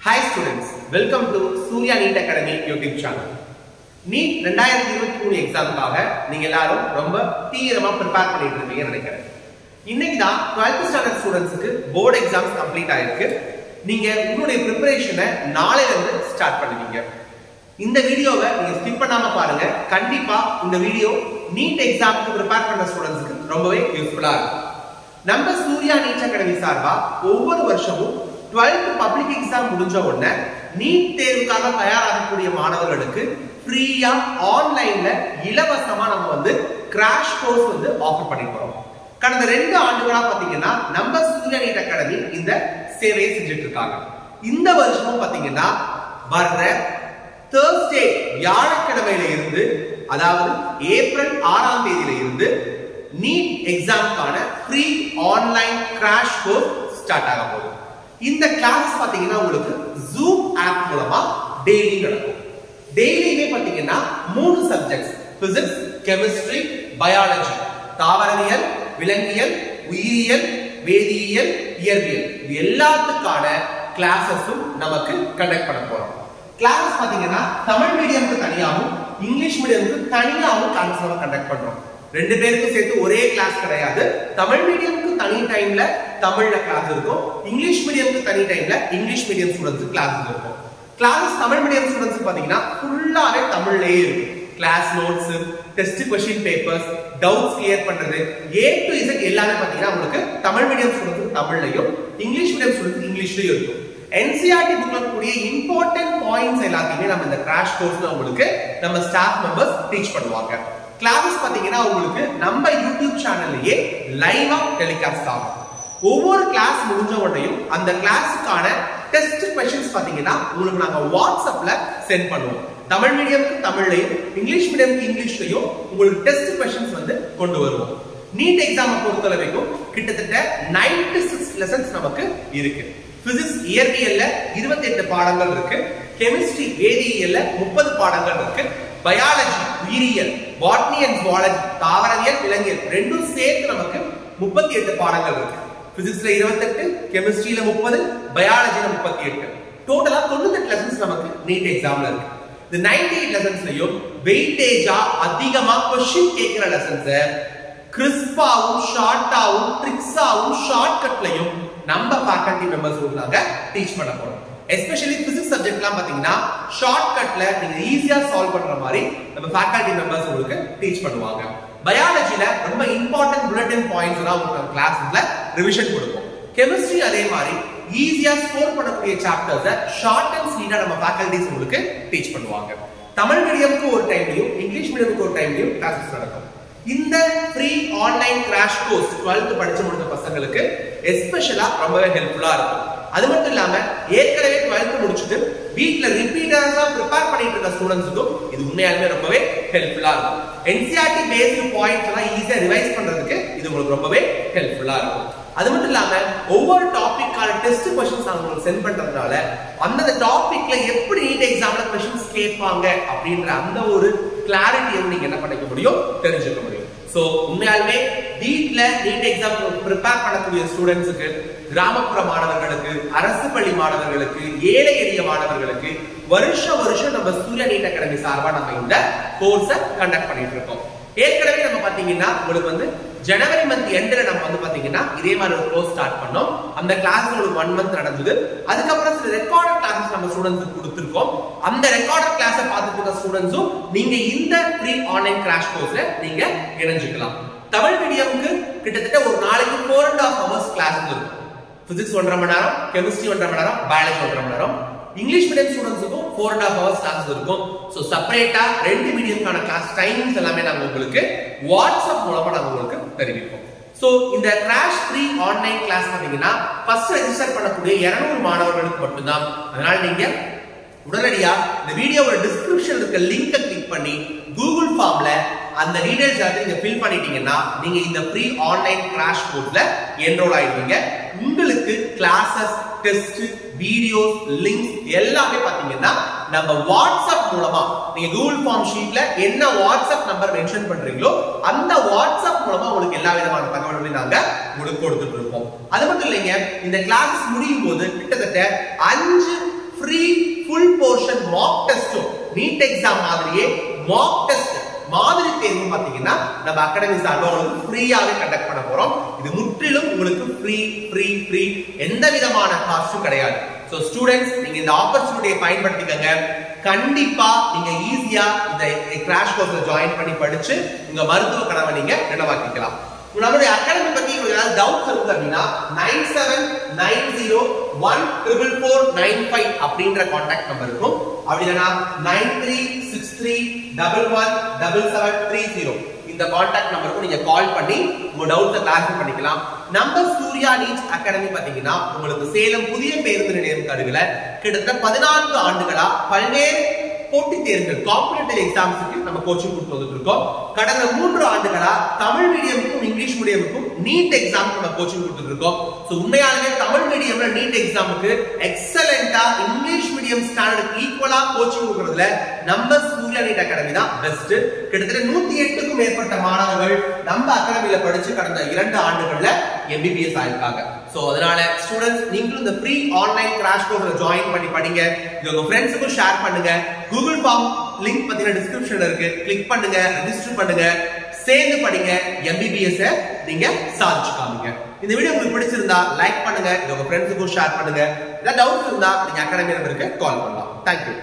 hi students welcome to Surya NEET academy YouTube channel NEET ரெண்டாயிரத்தி இருபத்தி மூணு எக்ஸாமுக்காக நீங்க எல்லாரும் ரொம்ப தீவிரமா ப்ரிப்பேர் பண்ணிட்டு இருப்பீங்கன்னு நினைக்கிறேன் இன்னைக்கு தான் டுவெல்த் ஸ்டாண்டர்ட் ஸ்டூடெண்ட்ஸுக்கு போர்டு எக்ஸாம்ஸ் கம்ப்ளீட் ஆயிருக்கு நீங்க உங்களுடைய ப்ரிப்பரேஷனை நாளையில இருந்து ஸ்டார்ட் பண்ணுவீங்க இந்த வீடியோவை நீங்க ஸ்கிப் பண்ணாம பாருங்க கண்டிப்பா இந்த வீடியோ நீட் எக்ஸாமுக்கு ப்ரிப்பேர் பண்ண ஸ்டூடெண்ட்ஸ்க்கு ரொம்பவே யூஸ்ஃபுல்லா இருக்கும் நம்ம சூர்யா நீட் அகாடமி சார்பா ஒவ்வொரு வருஷமும் 12th பப்ளிக் எக்ஸாம் முடிஞ்ச உடனே நீட் தேர்வுக்காக தயாராகக்கூடிய மாணவர்களுக்கு ஃப்ரீயா ஆன்லைன்ல இலவசமா நம்ம வந்து கிராஷ் கோர்ஸ் வந்து ஆஃபர் பண்ணிட்டு வரோம் கடந்த ரெண்டு ஆண்டுகளா பாத்தீங்கன்னா நம்ம சூர்யா நீட் அகாடமி இந்த சேவையை செஞ்சுட்டு இருக்காங்க இந்த வருஷமும் பாத்தீங்கன்னா வர்ற தேர்ஸ்டே வியாழக்கிழமையில இருந்து அதாவது ஏப்ரல் ஆறாம் தேதியில இருந்து நீட் எக்ஸாமுக்கான free online crash course start ஆக போகுது இந்த கிளாஸ் பாத்தீங்கன்னா உங்களுக்கு ஜூம் ஆப் மூலமா டெய்லி நடக்கும் டெய்லியுமே பாத்தீங்கன்னா மூணு சப்ஜெக்ட்ஸ் பிசிக்ஸ் கெமிஸ்ட்ரி பயாலஜி தாவரவியல் விலங்கியல் உயிரியல் வேதியியல் இயற்பியல் இது எல்லாத்துக்கான கிளாஸஸும் நமக்கு கண்டக்ட் பண்ண போறோம் கிளாஸ் பாத்தீங்கன்னா தமிழ் மீடியம்க்கு தனியாகவும் இங்கிலீஷ் மீடியம்க்கு தனியாகவும் கிளாஸ் நம்ம கண்டக்ட் பண்றோம் ரெண்டு பேருக்கும் சேர்த்து ஒரே கிளாஸ் கிடையாது தமிழ் மீடியம்க்கு தனி டைம்ல தமிழ்ல கிளாஸ் இருக்கும் இங்கிலீஷ் மீடியம்க்கு தனி டைம்ல இங்கிலீஷ் மீடியம் ஸ்டூடெண்ட்ஸ் கிளாஸ் இருக்கும் கிளாஸ் தமிழ் மீடியம் ஸ்டூடெண்ட்ஸ் பாத்தீங்கன்னா ஃபுல்லாவே தமிழ்லயே இருக்கும் class notes test question papers doubts clear பண்றது ஏ டு இசட் எல்லாமே பாத்தீங்கன்னா உங்களுக்கு தமிழ் மீடியம் ஸ்டூடெண்ட்ஸ் தமிழ்லயும் இங்கிலீஷ் மீடியம் ஸ்டூடெண்ட்ஸ் இங்கிலீஷ்லயும் இருக்கும் என்சிஆர்டி புக்ல கூடிய இம்பார்ட்டன்ட் பாயிண்ட்ஸ் எல்லாத்தையுமே நம்ம இந்த கிராஷ் கோர்ஸ்ல உங்களுக்கு நம்ம ஸ்டாஃப் மெம்பர்ஸ் டீச் பண்ணுவாங்க கிளாஸஸ் பாத்தீங்கன்னா உங்களுக்கு நம்ம யூடியூப் சேனல்லையே லைவா டெலிகாஸ்ட் ஆகும் ஒவ்வொரு கிளாஸ் முடிஞ்ச உடனேயும் அந்த கிளாஸுக்கான டெஸ்ட் கொஸ்டின்ஸ் பாத்தீங்கன்னா உங்களுக்கு நாங்க வாட்ஸ்அப்ல சென்ட் பண்ணுவோம் தமிழ் மீடியம்க்கு தமிழ்லையும் இங்கிலீஷ் மீடியம்க்கு இங்கிலீஷ்லயும் உங்களுக்கு டெஸ்ட் கொஸ்டின்ஸ் வந்து கொண்டு வருவோம் நீட் எக்ஸாமை பொறுத்த வரைக்கும் கிட்டத்தட்ட நைன்டி சிக்ஸ் லெசன்ஸ் நமக்கு இருக்கு பிசிக்ஸ் இயற்பியல்ல இருபத்தி எட்டு பாடங்கள் இருக்கு கெமிஸ்ட்ரி வேதியியல்ல முப்பது பாடங்கள் இருக்கு பயாலஜி உயிரியல் பாட்னி அண்ட் ஜுவாலஜி தாவரவியல் விலங்கியல் ரெண்டும் சேர்த்து நமக்கு முப்பத்தி எட்டு பாடங்கள் இருக்கு பிசிக்ஸ்ல இருபத்தெட்டு கெமிஸ்ட்ரியில முப்பது பயாலஜில முப்பத்தி எட்டு டோட்டலா தொண்ணூத்தெட்டு லெசன்ஸ் நமக்கு நீட் எக்ஸாம்ல இருக்கு இந்த நைன்டி எயிட் லெசன்ஸ்லயும் வெயிட்டேஜா அதிகமா கொஸ்டின் கேட்கிற லெசன்ஸ கிறிஸ்பாவும் ஷார்ட்டாவும் ட்ரிக்ஸாவும் ஷார்ட்கட்லயும் நம்ம ஃபேக்கல்டி மெம்பர்ஸ் நாங்க டீச் பண்ண போறோம் எஸ்பெஷலி பிசிக்ஸ் சப்ஜெக்ட்லாம் பாத்தீங்கன்னா ஷார்ட்கட்ல நீங்க ஈஸியா சால்வ் பண்ற மாதிரி நம்ம ஃபேக்கல்டி மெம்பர்ஸ் உங்களுக்கு டீச் பண்ணுவாங்க பயாலஜில ரொம்ப இம்பார்ட்டன்ட் புல்லட்டின் பாயிண்ட்ஸ் எல்லாம் உங்களுக்கு கிளாஸ்ல ரிவிஷன் கொடுப்போம் கெமிஸ்ட்ரி அதே மாதிரி ஈஸியா ஸ்கோர் பண்ணக்கூடிய சாப்டர்ஸ ஷார்ட் அண்ட் ஸ்வீட்டா நம்ம ஃபேக்கல்டிஸ் உங்களுக்கு டீச் பண்ணுவாங்க தமிழ் மீடியம்க்கு ஒரு டைம்லயும் இங்கிலீஷ் மீடியம்க்கு ஒரு டைம்லயும் கிளாஸஸ் நடக்கும் இந்த free online crash course 12th படிச்சு முடிச்ச பசங்களுக்கு எஸ்பெஷலா ரொம்பவே ஹெல்ப்ஃபுல்லா இருக்கும் அது மட்டும் இல்லாம ஏற்கனவே 12th முடிச்சுட்டு வீட்ல ரிப்பீட்டர்ஸா ப்ரிப்பேர் பண்ணிட்டு இருக்க ஸ்டூடெண்ட்ஸுக்கும் இது உண்மையாலுமே ரொம்பவே ஹெல்ப்ஃபுல்லா இருக்கும் என்சிஆர்டி பேஸ்டு பாயிண்ட்ஸ் எல்லாம் ஈஸியா ரிவைஸ் பண்றதுக்கு இது உங்களுக்கு ரொம்பவே ஹெல்ப்ஃபுல்லா இருக்கும் அது மட்டும் இல்லாம ஒவ்வொரு டாபிக்கான டெஸ்ட் கொஸ்டின்ஸ் நான் உங்களுக்கு சென்ட் பண்றதுனால அந்தந்த டாபிக்ல எப்படி நீட் எக்ஸாம்ல கொஸ்டின்ஸ் கேட்பாங்க அப்படின்ற அந்த ஒரு கிளாரிட்டியை நீங்க என்ன பண்ணிக்க முடியும் தெரிஞ்சுக்க முடியும் சோ உண்மையாலுமே வீட்ல நீட் எக்ஸாம் ப்ரிப்பேர் பண்ணக்கூடிய ஸ்டூடெண்ட்ஸுக்கு கிராமப்புற மாணவர்களுக்கு அரசு பள்ளி மாணவர்களுக்கு ஏழை எளிய மாணவர்களுக்கு வருஷம் வருஷம் நம்ம சூர்யா நீட் அகாடமி சார்பா நம்ம இந்த கோர்ஸை கண்டக்ட் பண்ணிட்டு இருக்கோம் ஏற்கனவே நம்ம பாத்தீங்கன்னா உங்களுக்கு வந்து ஜனவரி மந்த் எண்ட்ல நம்ம வந்து பாத்தீங்கன்னா இதே மாதிரி ஒரு கோர்ஸ் ஸ்டார்ட் பண்ணோம் அந்த கிளாஸ் உங்களுக்கு ஒன் மந்த் நடந்தது அதுக்கப்புறம் சில ரெக்கார்டட் கிளாஸஸ் நம்ம ஸ்டூடெண்ட்ஸுக்கு கொடுத்துருக்கோம் அந்த ரெக்கார்டட் கிளாஸை பார்த்துட்டு இருக்க ஸ்டூடெண்ட்ஸும் நீங்க இந்த ஃப்ரீ ஆன்லைன் கிராஷ் கோர்ஸ்ல நீங்க இணைஞ்சுக்கலாம் தமிழ் மீடியமுக்கு கிட்டத்தட்ட ஒரு நாளைக்கு four and half hours class இருக்கும் பிசிக்ஸ் ஒன்றரை மணி நேரம் கெமிஸ்ட்ரி ஒன்றரை மணி நேரம் பயாலஜி ஒன்றரை மணி நேரம் இங்கிலீஷ் மீடியம் ஸ்டூடெண்ட்ஸுக்கும் four and half hours class இருக்கும் ஸோ செப்பரேட்டா ரெண்டு மீடியம்கான கிளாஸ் டைமிங்ஸ் எல்லாமே நாங்கள் உங்களுக்கு வாட்ஸ்அப் மூலமா நாங்கள் உங்களுக்கு தெரிவிப்போம் ஸோ இந்த கிராஷ் ஃப்ரீ ஆன்லைன் கிளாஸ் பார்த்தீங்கன்னா ஃபர்ஸ்ட் ரெஜிஸ்டர் பண்ணக்கூடிய இருநூறு மாணவர்களுக்கு மட்டும்தான் அதனால நீங்க உடனடியா இந்த வீடியோவோட டிஸ்கிரிப்ஷன் இருக்க லிங்கை கிளிக் பண்ணி கூகுள் ஃபார்ம்ல அந்த டீடைல்ஸ் எல்லாத்தையும் நீங்க ஃபில் பண்ணிட்டீங்கன்னா நீங்க இந்த ஃப்ரீ ஆன்லைன் கிராஷ் கோர்ஸ்ல என்ரோல் ஆயிடுவீங்க உங்களுக்கு கிளாஸஸ் டெஸ்ட் வீடியோஸ் லிங்க்ஸ் எல்லாமே பாத்தீங்கன்னா நம்ம வாட்ஸ்அப் மூலமா நீங்க கூகுள் ஃபார்ம் ஷீட்ல என்ன வாட்ஸ்அப் நம்பர் மென்ஷன் பண்றீங்களோ அந்த வாட்ஸ்அப் மூலமா உங்களுக்கு எல்லா விதமான தகவல்களையும் நாங்க உங்களுக்கு கொடுத்துட்டு இருப்போம் அது மட்டும் இல்லைங்க இந்த கிளாஸ் முடியும் போது கிட்டத்தட்ட அஞ்சு ஃப்ரீ ஃபுல் போர்ஷன் மாக் டெஸ்டும் நீட் எக்ஸாம் மாதிரியே மாக் டெஸ்ட் மாதிரி தேர்வு பாத்தீங்கன்னா நம்ம அகாடமி சார்பா உங்களுக்கு ஃப்ரீயாவே கண்டக்ட் பண்ண போறோம் இது முற்றிலும் உங்களுக்கு ஃப்ரீ ஃப்ரீ ஃப்ரீ எந்த விதமான காஸ்டும் கிடையாது சோ ஸ்டூடெண்ட்ஸ் நீங்க இந்த ஆப்பர்ச்சுனிட்டியை பயன்படுத்திக்கங்க கண்டிப்பா நீங்க ஈஸியா இந்த கிராஷ் கோர்ஸ்ல ஜாயின் பண்ணி படிச்சு உங்க மருத்துவ கனவை நீங்க நினைவாக்கிக்கலாம் நம்மளுடைய அகாடமி பத்தி உங்களுக்கு ஏதாவது டவுட்ஸ் இருக்கு அப்படின்னா nine seven nine zero one triple four nine five அப்படின்ற கான்டாக்ட் நம்பர் இருக்கும் அப்படி இல்லைன்னா nine three six three double one double seven three zero இந்த கான்டாக்ட் நம்பருக்கு நீங்க கால் பண்ணி உங்க டவுட்ஸை கிளாரிஃபை பண்ணிக்கலாம் நம்ம சூர்யா நீட் அகாடமி பாத்தீங்கன்னா உங்களுக்கு சேலம் புதிய பேருந்து நிலையம் கருவில கிட்டத்தட்ட பதினான்கு ஆண்டுகளா பல்வேறு போட்டித் தேர்வுகள் காம்படிட்டிவ் எக்ஸாம்ஸுக்கு நம்ம கோச்சிங் கொடுத்து வந்துட்டு இருக்கோம் கடந்த மூன்று ஆண்டுகளா தமிழ் மீடியமுக்கும் இங்கிலீஷ் மீடியமுக்கும் நீட் எக்ஸாம் நம்ம கோச்சிங் கொடுத்துட்டு இருக்கோம் சோ உண்மையாலுமே தமிழ் மீடியம்ல நீட் எக்ஸாமுக்கு எக்ஸலண்டா இங்கிலீஷ் மீடியம் ஸ்டாண்டர்டுக்கு ஈக்குவலா கோச்சிங் கொடுக்கறதுல நம்ம சூர்யா நீட் அகாடமி தான் பெஸ்ட் கிட்டத்தட்ட நூத்தி எட்டுக்கும் மேற்பட்ட மாணவர்கள் நம்ம அகாடமியில படிச்சு கடந்த இரண்டு ஆண்டுகள்ல எம்பிபிஎஸ் ஆயிருக்காங்க சோ அதனால ஸ்டூடெண்ட்ஸ் நீங்களும் இந்த ஃப்ரீ ஆன்லைன் கிராஷ் கோர்ஸ்ல ஜாயின் பண்ணி படிங்க இது உங்க ஃப்ரெண்ட்ஸுக்கும் ஷேர் பண்ணுங்க கூகுள் ஃபார்ம் லிங்க் பத்தின டிஸ்கிரிப்ஷன்ல இருக்கு கிளிக் பண்ணுங்க ரெஜிஸ்டர் பண்ணுங்க சேர்ந்து படிங்க எம்பிபிஎஸ் நீங்க சாதிச்சு காமிங்க இந்த வீடியோ உங்களுக்கு பிடிச்சிருந்தா லைக் பண்ணுங்க இது உங்க ஃப்ரெண்ட்ஸுக்கும் ஷேர் பண்ணுங்க ஏதாவது டவுட்ஸ் இருந்தா நீங்க அகாடமி நம்பருக்கு கால் பண்ணலாம் தேங்க்யூ